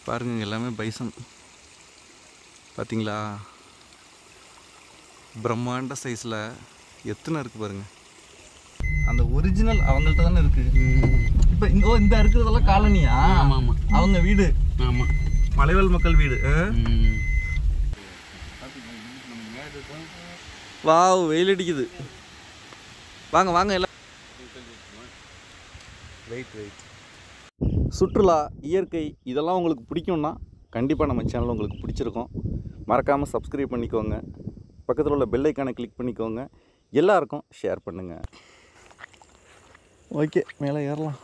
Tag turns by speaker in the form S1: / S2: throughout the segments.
S1: பாருங்க இங்க எல்லாமே பைசன் பார்த்தீங்களா பிரம்மாண்ட சைஸில் எத்தனை இருக்குது பாருங்க அந்த ஒரிஜினல் அவங்கள்ட்ட தானே இருக்குது இப்போ இந்த ஓ, இந்த இருக்கிறதெல்லாம் காலனியா
S2: ஆமாம் ஆமாம்
S1: அவங்க வீடு
S2: ஆமாம்
S1: மலைவாழ் மக்கள் வீடு ஆ? வாவ் வெயில் அடிக்குது வாங்க வாங்க எல்லாம் வெயிட் வெயிட் சுற்றுலா இயற்கை இதெல்லாம் உங்களுக்கு பிடிக்கும்னா கண்டிப்பாக நம்ம சேனல் உங்களுக்கு பிடிச்சிருக்கும் மறக்காமல் சப்ஸ்கிரைப் பண்ணிக்கோங்க பக்கத்தில் உள்ள பெல் ஐக்கானை கிளிக் பண்ணிக்கோங்க எல்லாருக்கும் ஷேர் பண்ணுங்கள் ஓகே மேலே ஏறலாம்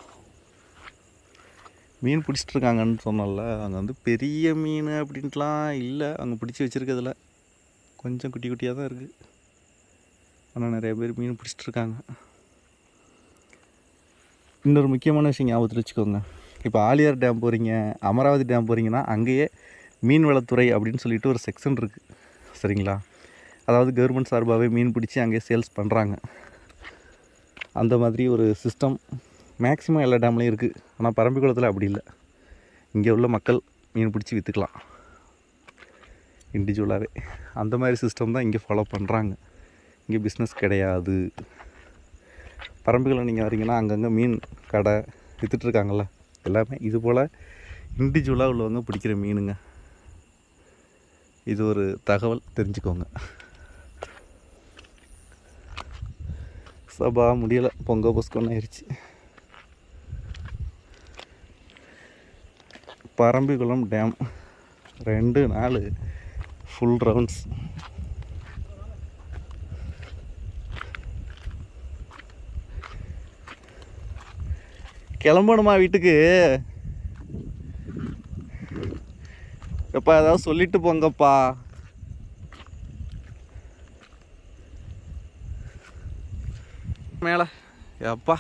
S1: மீன் பிடிச்சிட்டு இருக்காங்கன்னு சொன்னோம்ல அங்கே வந்து பெரிய மீன் அப்படின்ட்டுலாம் இல்லை அங்கே பிடிச்சி வச்சுருக்கிறதுல கொஞ்சம் குட்டி குட்டியாக தான் இருக்குது ஆனால் நிறைய பேர் மீன் பிடிச்சிட்டு இருக்காங்க இன்னொரு முக்கியமான விஷயம் ஞாபகத்தில் வச்சுக்கோங்க இப்போ ஆலியார் டேம் போகிறீங்க அமராவதி டேம் போகிறீங்கன்னா அங்கேயே மீன்வளத்துறை அப்படின்னு சொல்லிட்டு ஒரு செக்ஷன் இருக்குது சரிங்களா அதாவது கவர்மெண்ட் சார்பாகவே மீன் பிடிச்சி அங்கேயே சேல்ஸ் பண்ணுறாங்க அந்த மாதிரி ஒரு சிஸ்டம் மேக்ஸிமம் எல்லா டேம்லேயும் இருக்குது ஆனால் பரம்பிக்குளத்தில் அப்படி இல்லை இங்கே உள்ள மக்கள் மீன் பிடிச்சி விற்றுக்கலாம் இண்டிவிஜுவலாகவே அந்த மாதிரி சிஸ்டம் தான் இங்கே ஃபாலோ பண்ணுறாங்க இங்கே பிஸ்னஸ் கிடையாது பரம்புகளை நீங்கள் வரீங்கன்னா அங்கங்கே மீன் கடை விற்றுட்ருக்காங்கல்ல எல்லாமே இது போல் இண்டிவிஜுவலாக உள்ளவங்க பிடிக்கிற மீனுங்க இது ஒரு தகவல் தெரிஞ்சுக்கோங்க சபா முடியலை பொங்க பொஸ்கொன்னு ஆயிடுச்சு பரம்பிக்குளம் டேம் ரெண்டு நாள் ஃபுல் ரவுண்ட்ஸ் கிளம்பணுமா வீட்டுக்கு எப்பா ஏதாவது சொல்லிட்டு போங்கப்பா மேலே எப்பா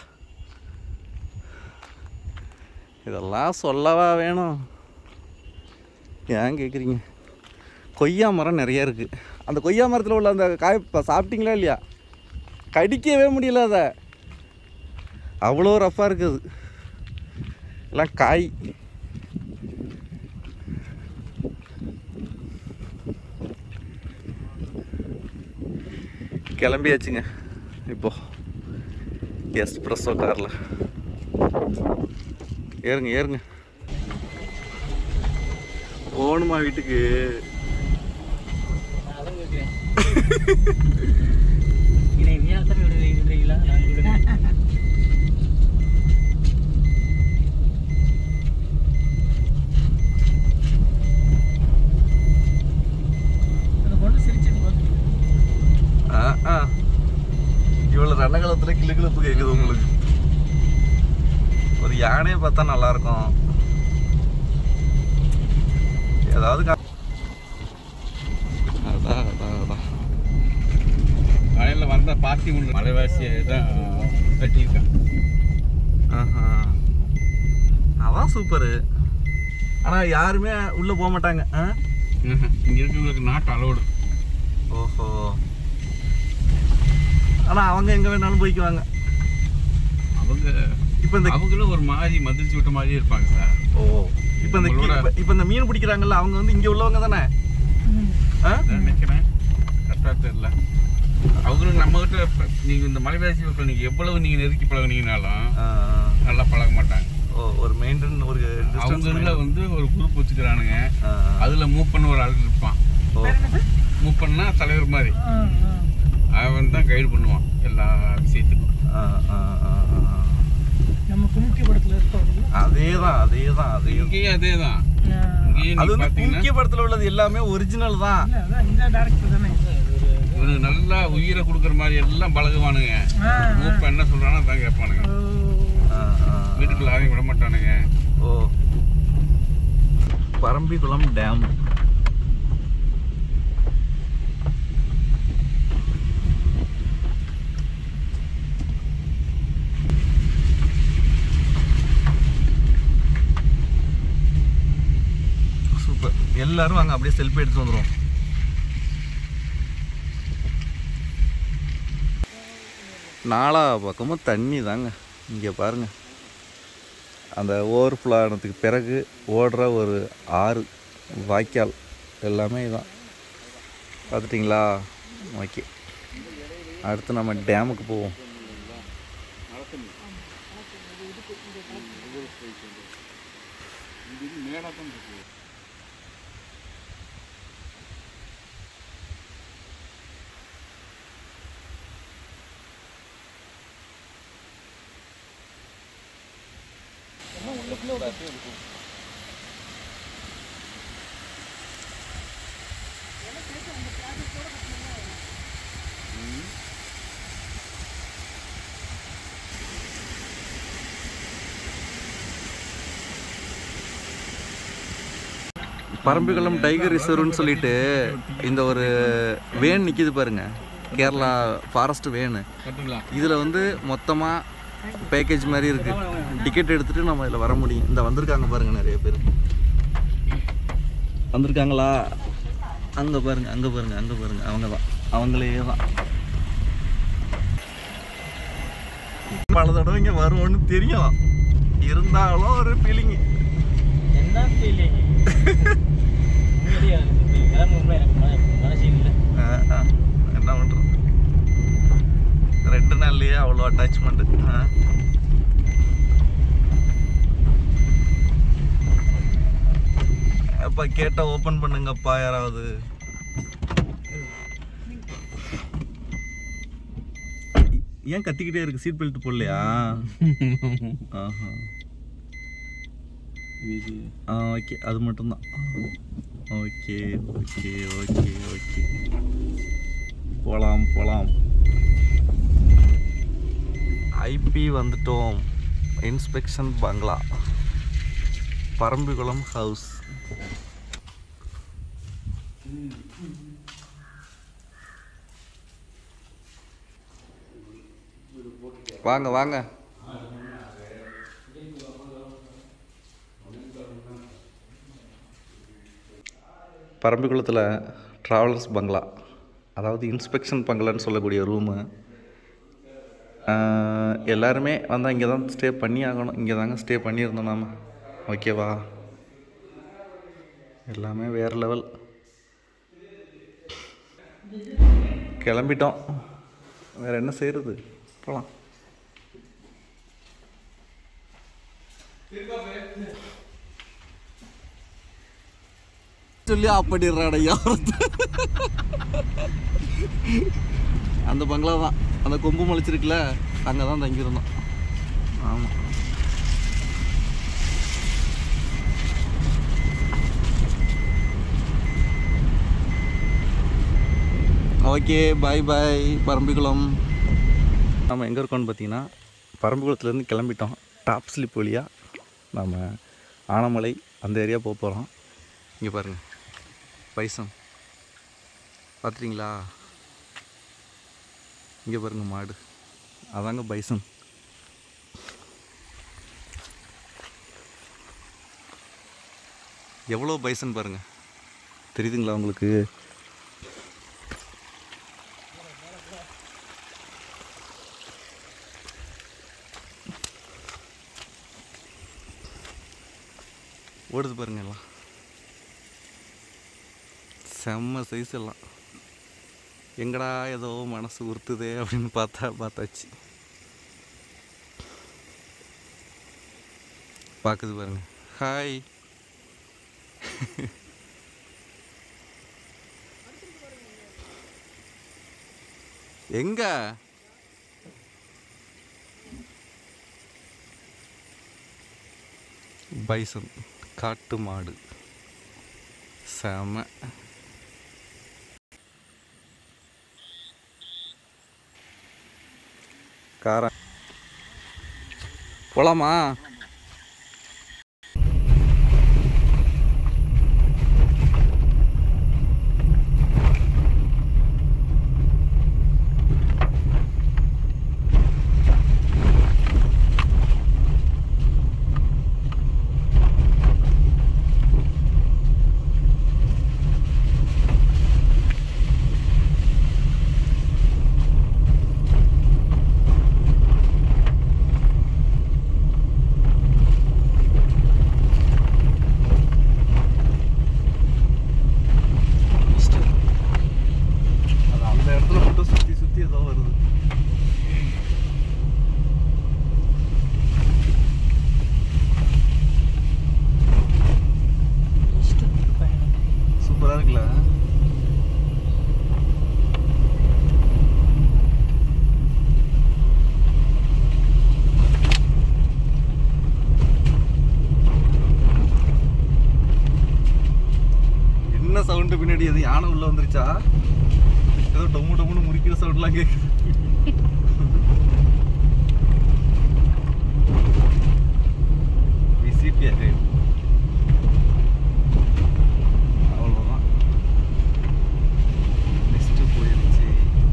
S1: இதெல்லாம் சொல்லவா வேணும் ஏன் கேட்குறீங்க கொய்யா மரம் நிறைய இருக்குது அந்த கொய்யா மரத்தில் உள்ள அந்த காய் இப்போ சாப்பிட்டீங்களா இல்லையா கடிக்கவே முடியல அதை அவ்வளோ ரஃப்பாக இருக்குது எல்லாம் காய் கிளம்பியாச்சுங்க இப்போ எஸ்ப்ரெஸோ காரில் ஏறுங்க ஏறுங்க போகணுமா வீட்டுக்கு
S2: அதான் கேட்குறேன் இதை வியாசம் விடுறீங்களா நான் விடுறேன் அந்த பொண்ணு சிரிச்சிட்டு போகுது
S1: ஆ ஆ இவ்வளோ ரணகலத்தில் கிளு கிளப்பு கேட்குது உங்களுக்கு ஒரு யானையை பார்த்தா நல்லா இருக்கும் ஏதாவது கா- அதான் அதான் அதான்
S2: மலையில் வந்த பாத்தி ஒன்று மலைவாசியை தான் கட்டியிருக்கேன்
S1: ஆஹா. அதான் சூப்பரு ஆனால் யாருமே உள்ளே போக மாட்டாங்க ஆ
S2: இங்கே இருக்கிறவங்களுக்கு நாட்டு அலோடு
S1: ஓஹோ ஆனால் அவங்க எங்கே வேணாலும் போய்க்குவாங்க
S2: அவங்க
S1: இப்போ இந்த
S2: அவங்களும் ஒரு மாதிரி மதிச்சு விட்ட மாதிரியே இருப்பாங்க சார்
S1: ஓ இப்போ இந்த
S2: நம்மளோட-
S1: இப்ப- இப்போ இந்த மீன் பிடிக்கிறாங்கல்ல அவங்க வந்து இங்கே உள்ளவங்க தானே ஆ
S2: அதான் நினைக்கிறேன் கரெக்டாக தெரியல அவங்களும் நம்மகிட்ட இப்ப நீங்க இந்த மலைவாசி மக்கள் நீங்க எவ்வளவு நீங்க நெருக்கி பழகுனீங்கனாலும்
S1: ஆ,
S2: நல்லா பழக மாட்டாங்க
S1: ஓ ஒரு மெயின்டைன் ஒரு
S2: அவங்க
S1: டிஸ்டன்ஸ்
S2: இதுல வந்து ஒரு குரூப் வச்சுக்கிறானுங்க அதுல மூவ் பண்ண ஒரு ஆள் இருப்பான் மூவ் பண்ணா தலைவர் மாதிரி அவன் தான் கைடு பண்ணுவான் எல்லா விஷயத்துக்கும்
S3: நம்ம குமுக்கி படத்துல இருப்பாங்க
S1: அதே தான் அதே தான் அதே
S2: இங்கேயும் அதே தான் இங்கேயும்
S1: அது
S2: நீங்க
S1: வந்து
S2: பாத்தீங்கன்னா
S1: முக்கிய படத்தில் உள்ளது எல்லாமே ஒரிஜினல் தான்
S3: இல்ல அதான் இந்த டேரக்டர் தானே
S2: இவனுக்கு நல்லா உயிரை கொடுக்குற மாதிரி எல்லாம் பழகுவானுங்க
S3: ஆ,
S2: மூப்ப என்ன சொல்றானோ அதான் கேட்பானுங்க
S3: ஓ.
S1: ஆ, ஆ, ஆ.
S2: வீட்டுக்குள்ள யாரையும் விட மாட்டானுங்க
S1: ஓ பரம்பிக்குளம் டேம் சூப்பர் எல்லாரும் அங்கே அப்படியே செல்ஃபி எடுத்து வந்துடும் நாலா பக்கமும் தண்ணி தாங்க இங்கே பாருங்க அந்த ஓவர்ஃப்ளோ ஆனதுக்கு பிறகு ஓடுற ஒரு ஆறு வாய்க்கால் எல்லாமே இதான் பார்த்துட்டிங்களா ஓகே அடுத்து நம்ம டேமுக்கு போவோம் பரம்பிக்குளம் டைகர் ரிசர்வ்னு சொல்லிட்டு இந்த ஒரு வேன் நிற்கிது பாருங்க கேரளா ஃபாரஸ்ட் வேனு
S2: கட்டுங்களா
S1: இதில் வந்து மொத்தமாக பேக்கேஜ் மாதிரி இருக்குது டிக்கெட் எடுத்துகிட்டு நம்ம இதில் வர முடியும் இந்த வந்திருக்காங்க பாருங்க நிறைய பேர் வந்திருக்காங்களா அங்கே பாருங்க அங்கே பாருங்க அங்கே பாருங்க அவங்க தான் அவங்களே தான் பல தடவை இங்கே வருவோன்னு தெரியும் இருந்தாலும் ஒரு ஃபீலிங்கு
S3: என்ன ஃபீலிங் முடியாது கிளம்புறப்ப எனக்கு மன- மனசே இல்லை
S1: என்ன பண்ணுறது ரெண்டு நாள்லயே அவ்வளோ அட்டாச்மெண்ட்டு அப்பா கேட்டால் ஓப்பன் பண்ணுங்கப்பா யாராவது ஏன் கத்திக்கிட்டே இருக்கு சீட் பெல்ட் போடலையா ஆஹா ஆ ஓகே அது மட்டும்தான் ஓகே ஓகே ஓகே ஓகே போகலாம் போகலாம் ஐபி வந்துட்டோம் இன்ஸ்பெக்ஷன் பங்களா பரம்பிக்குளம் ஹவுஸ் வாங்க வாங்க பரம்பிக்குளத்தில் ட்ராவலர்ஸ் பங்களா அதாவது இன்ஸ்பெக்ஷன் பங்களான்னு சொல்லக்கூடிய ரூமு எல்லாருமே வந்தால் இங்கே தான் ஸ்டே பண்ணி ஆகணும் இங்கே தாங்க ஸ்டே பண்ணியிருந்தோம் நாம ஓகேவா எல்லாமே வேறு லெவல் கிளம்பிட்டோம் வேறு என்ன செய்கிறது போகலாம் சொல்லி அப்படிடுறாட யாரது அந்த பங்களா தான் அந்த கொம்பு முளைச்சிருக்குல்ல அங்கே தான் தங்கியிருந்தோம் ஆமாம் ஓகே பாய் பாய் பரம்பிக்குளம் நம்ம எங்கே இருக்கோம்னு பார்த்தீங்கன்னா பரம்பிக்குளத்துலேருந்து கிளம்பிட்டோம் டாப் ஸ்லிப் வழியாக நம்ம ஆனமலை அந்த ஏரியா போக போகிறோம் இங்கே பாருங்கள் பைசன் பார்த்துட்டிங்களா இங்கே பாருங்க மாடு அதாங்க பைசன் எவ்வளோ பைசன் பாருங்க தெரியுதுங்களா உங்களுக்கு ஓடுது பாருங்க எல்லாம் செம்ம சைஸ் எல்லாம் எங்கடா ஏதோ மனசு உறுத்துதே அப்படின்னு பார்த்தா பார்த்தாச்சு பார்க்குது பாருங்க ஹாய் எங்க பைசன் காட்டு மாடு செம காரம் போலாமா பின்னாடி எதுவும் யானை உள்ள வந்துருச்சா ஏதோ டொம்மு டொம்முன்னு முறிக்கிற சவுண்ட்லாம் கேட்குது விசிபியா கைடு அவ்வளோதான் நெக்ஸ்ட்டு போயிருச்சு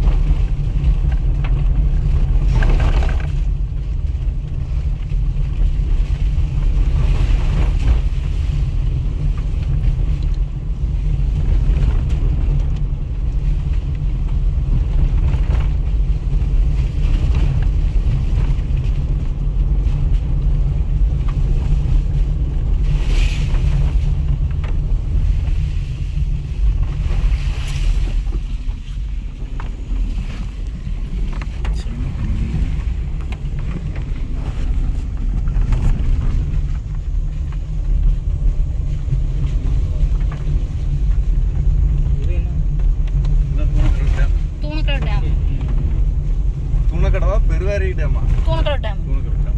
S3: இது என்ன
S1: இந்த தூணக்கடை டேம்
S4: தூணக்கடை டேம்
S1: தூணக்கடவா பெருவாரி டேமா
S4: தூணக்கடை டேம்
S1: தூணக்கடை டேம்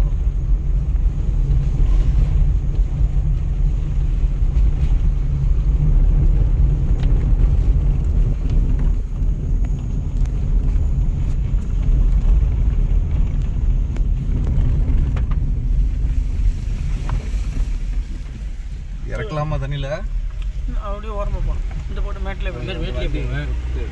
S1: இறக்கலாமா தண்ணியில்
S5: அப்படியே ஓரமாக போகணும் இந்த போட்டு மேட்டில்
S3: இந்த மாதிரி மேட்ல போங்க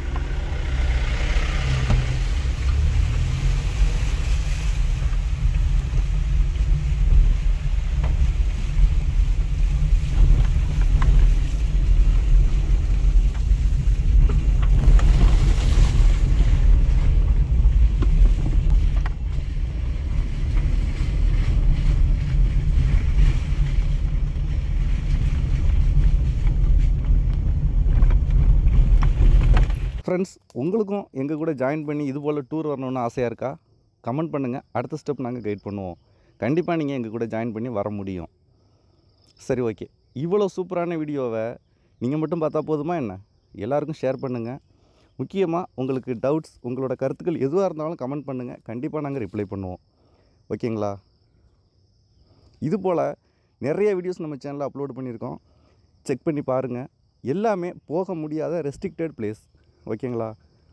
S1: ஃப்ரெண்ட்ஸ் உங்களுக்கும் எங்கள் கூட ஜாயின் பண்ணி இது போல் டூர் வரணும்னு ஆசையாக இருக்கா கமெண்ட் பண்ணுங்கள் அடுத்த ஸ்டெப் நாங்கள் கைட் பண்ணுவோம் கண்டிப்பாக நீங்கள் எங்கள் கூட ஜாயின் பண்ணி வர முடியும் சரி ஓகே இவ்வளோ சூப்பரான வீடியோவை நீங்கள் மட்டும் பார்த்தா போதுமா என்ன எல்லாருக்கும் ஷேர் பண்ணுங்கள் முக்கியமாக உங்களுக்கு டவுட்ஸ் உங்களோட கருத்துக்கள் எதுவாக இருந்தாலும் கமெண்ட் பண்ணுங்கள் கண்டிப்பாக நாங்கள் ரிப்ளை பண்ணுவோம் ஓகேங்களா இது போல் நிறைய வீடியோஸ் நம்ம சேனலில் அப்லோட் பண்ணியிருக்கோம் செக் பண்ணி பாருங்கள் எல்லாமே போக முடியாத ரெஸ்ட்ரிக்டட் பிளேஸ் ஓகேங்களா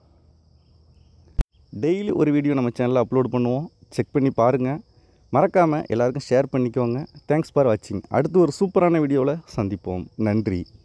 S1: டெய்லி ஒரு வீடியோ நம்ம சேனலில் அப்லோட் பண்ணுவோம் செக் பண்ணி பாருங்கள் மறக்காமல் எல்லாருக்கும் ஷேர் பண்ணிக்கோங்க தேங்க்ஸ் ஃபார் வாட்சிங் அடுத்து ஒரு சூப்பரான வீடியோவில் சந்திப்போம் நன்றி